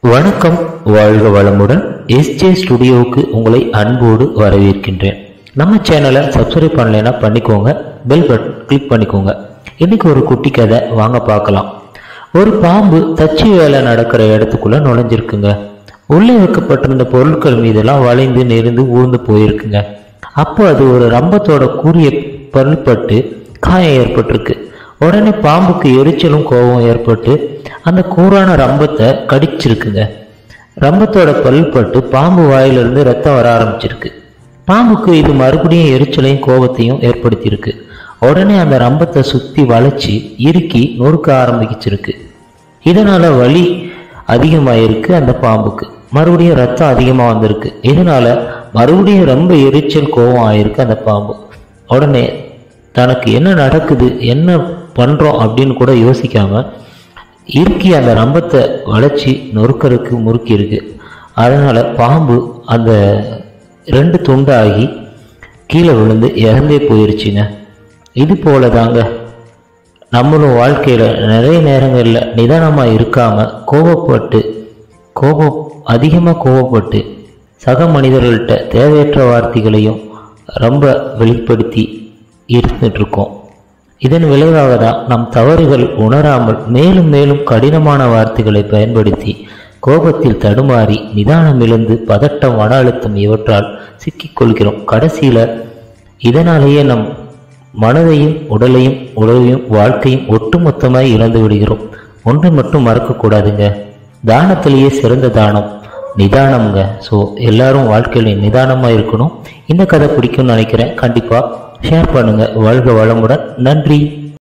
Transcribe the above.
வணக்கம் வாழ்க வளமுடன் எஸ்ஜே ஸ்டுடியோவுக்கு உங்களை அன்போடு வரவேற்கின்றேன் நம்ம சேனலை சப்ஸ்கிரைப் பண்ணலைன்னா பண்ணிக்கோங்க பெல் பட்டன் கிளிக் பண்ணிக்கோங்க இன்னைக்கு ஒரு குட்டி கதை வாங்க பார்க்கலாம் ஒரு பாம்பு தச்சு வேலை நடக்கிற இடத்துக்குள்ள நுழைஞ்சிருக்குங்க உள்ளே வைக்கப்பட்டிருந்த பொருட்கள் மீதெல்லாம் வளைந்து நெருந்து ஊர்ந்து போயிருக்குங்க அப்போ அது ஒரு ரம்பத்தோட கூறிய பல்பட்டு காயம் ஏற்பட்டிருக்கு உடனே பாம்புக்கு எரிச்சலும் கோபம் ஏற்பட்டு அந்த கூரான ரம்பத்தை கடிச்சிருக்குங்க ரம்பத்தோட பல்பட்டு பாம்பு வாயிலிருந்து ரத்தம் வர ஆரம்பிச்சிருக்கு பாம்புக்கு இது மறுபடியும் எரிச்சலையும் கோபத்தையும் ஏற்படுத்தியிருக்கு உடனே அந்த ரம்பத்தை சுத்தி வளைச்சி இறுக்கி நொறுக்க ஆரம்பிச்சிருக்கு இதனால வலி அதிகமாயிருக்கு அந்த பாம்புக்கு மறுபடியும் ரத்தம் அதிகமாக வந்திருக்கு இதனால மறுபடியும் ரொம்ப எரிச்சல் கோபம் ஆயிருக்கு அந்த பாம்பு உடனே தனக்கு என்ன நடக்குது என்ன பண்றோம் அப்படின்னு கூட யோசிக்காம இறுக்கி அந்த ரம்பத்தை வளைச்சி நொறுக்கறதுக்கு முறுக்கி இருக்கு அதனால பாம்பு அந்த ரெண்டு துண்டாகி கீழே விழுந்து இறந்தே போயிருச்சுங்க இது போல தாங்க நம்மளும் வாழ்க்கையில் நிறைய நேரங்களில் நிதானமாக இருக்காம கோபப்பட்டு கோபம் அதிகமாக கோபப்பட்டு சக மனிதர்கள்ட்ட தேவையற்ற வார்த்தைகளையும் ரொம்ப வெளிப்படுத்தி இருந்துட்டு இருக்கோம் இதன் விளைவாக தான் நம் தவறுகள் உணராமல் மேலும் மேலும் கடினமான வார்த்தைகளை பயன்படுத்தி கோபத்தில் தடுமாறி நிதானம் இழந்து பதட்டம் மன அழுத்தம் இவற்றால் சிக்கிக்கொள்கிறோம் கடைசியில இதனாலேயே நம் மனதையும் உடலையும் உடலையும் வாழ்க்கையும் ஒட்டுமொத்தமாய் இழந்து விடுகிறோம் ஒன்று மட்டும் மறக்கக்கூடாதுங்க தானத்திலேயே சிறந்த தானம் நிதானம்ங்க ஸோ எல்லாரும் வாழ்க்கையில நிதானமாக இருக்கணும் இந்த கதை பிடிக்கும்னு நினைக்கிறேன் கண்டிப்பாக ஷேர் பண்ணுங்க வாழ்க வளமுடன் நன்றி